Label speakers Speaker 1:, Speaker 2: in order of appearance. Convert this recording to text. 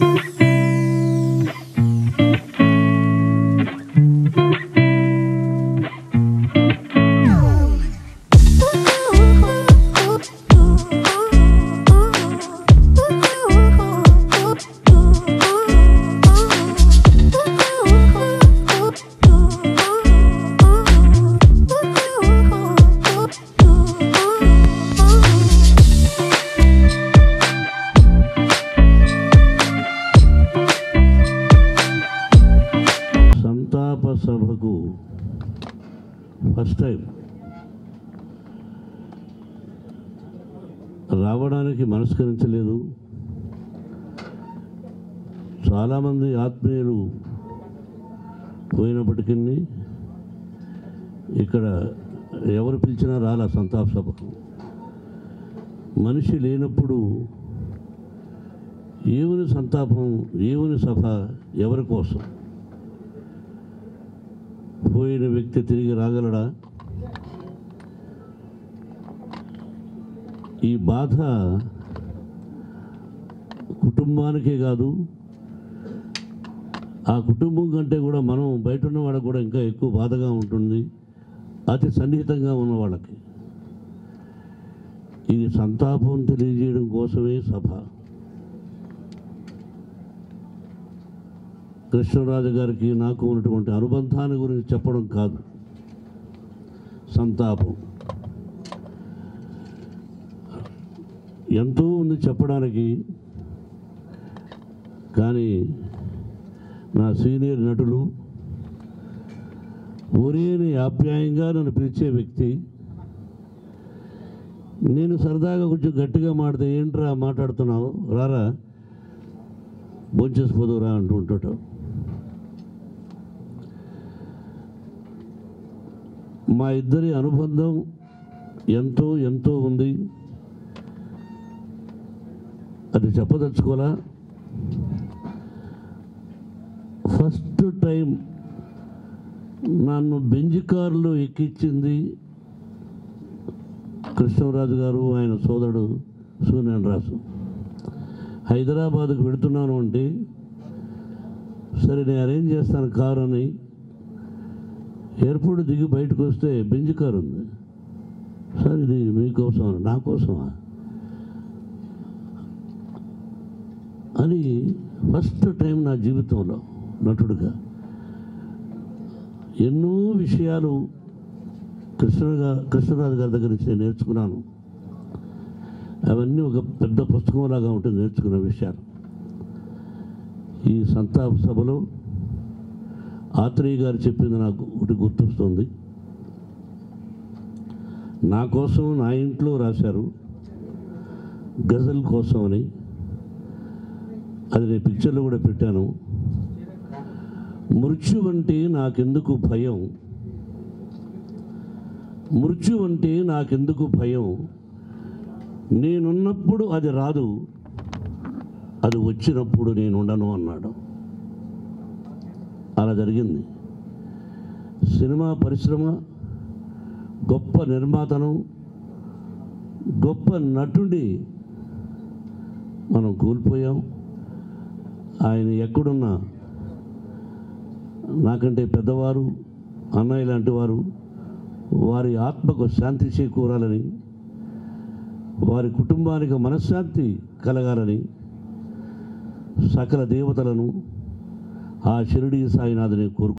Speaker 1: సంతాప సభకు first time రావడానికి మనస్కరించలేదు చాలామంది ఆత్మీయులు పోయినప్పటికీ ఇక్కడ ఎవరు పిలిచినా రాలా సంతాప సభకు మనిషి లేనప్పుడు ఏవుని సంతాపం ఏవుని సభ ఎవరి కోసం పోయిన వ్యక్తి తిరిగి రాగలడా ఈ బాధ కుటుంబానికే కాదు ఆ కుటుంబం కంటే కూడా మనం బయట ఉన్న వాళ్ళకి కూడా ఇంకా ఎక్కువ బాధగా ఉంటుంది అతి సన్నిహితంగా ఉన్న వాళ్ళకి ఇది సంతాపం తెలియజేయడం కోసమే సభ కృష్ణరాజు గారికి నాకు ఉన్నటువంటి అనుబంధాన్ని గురించి చెప్పడం కాదు సంతాపం ఎంతో ఉంది చెప్పడానికి కానీ నా సీనియర్ నటులు ఒరేని ఆప్యాయంగా నన్ను పిలిచే వ్యక్తి నేను సరదాగా కొంచెం గట్టిగా మాడితే ఏంట్రా మాట్లాడుతున్నావు రారా భోంచేసిపోదురా అంటూ ఉంటాడు మా ఇద్దరి అనుబంధం ఎంతో ఎంతో ఉంది అది చెప్పదలుచుకోవాలా ఫస్ట్ టైం నన్ను బెంజ్ కారులో ఎక్కించింది కృష్ణరాజు గారు ఆయన సోదరుడు సూర్యన్ రాజు హైదరాబాద్కు వెళుతున్నాను అంటే సరే నేను అరేంజ్ చేస్తాను కారు అని ఎయిర్పోర్ట్ దిగి బయటకు వస్తే బెంజ్ కారు ఉంది సార్ ఇది మీకోసం నా కోసమా అని ఫస్ట్ టైం నా జీవితంలో నటుడుగా ఎన్నో విషయాలు కృష్ణగా కృష్ణరాజు గారి దగ్గర నుంచి నేను నేర్చుకున్నాను అవన్నీ ఒక పెద్ద పుస్తకంలాగా ఉంటుంది నేర్చుకున్న విషయాలు ఈ సంతాప సభలో ఆత్రేయ గారు చెప్పింది నాకు ఒకటి గుర్తొస్తుంది నా కోసం నా ఇంట్లో రాశారు గజల్ కోసం అని అది నేను పిక్చర్లో కూడా పెట్టాను మృత్యు అంటే నాకెందుకు భయం మృత్యు అంటే నాకెందుకు భయం నేనున్నప్పుడు అది రాదు అది వచ్చినప్పుడు నేను ఉండను అన్నాడు అలా జరిగింది సినిమా పరిశ్రమ గొప్ప నిర్మాతను గొప్ప నటుడి మనం కోల్పోయాం ఆయన ఎక్కడున్నా నాకంటే పెద్దవారు అన్నయ్య లాంటి వారు వారి ఆత్మకు శాంతి చేకూరాలని వారి కుటుంబానికి మనశ్శాంతి కలగాలని సకల దేవతలను ఆ షిరిడి సాయినాథుని కోరుకు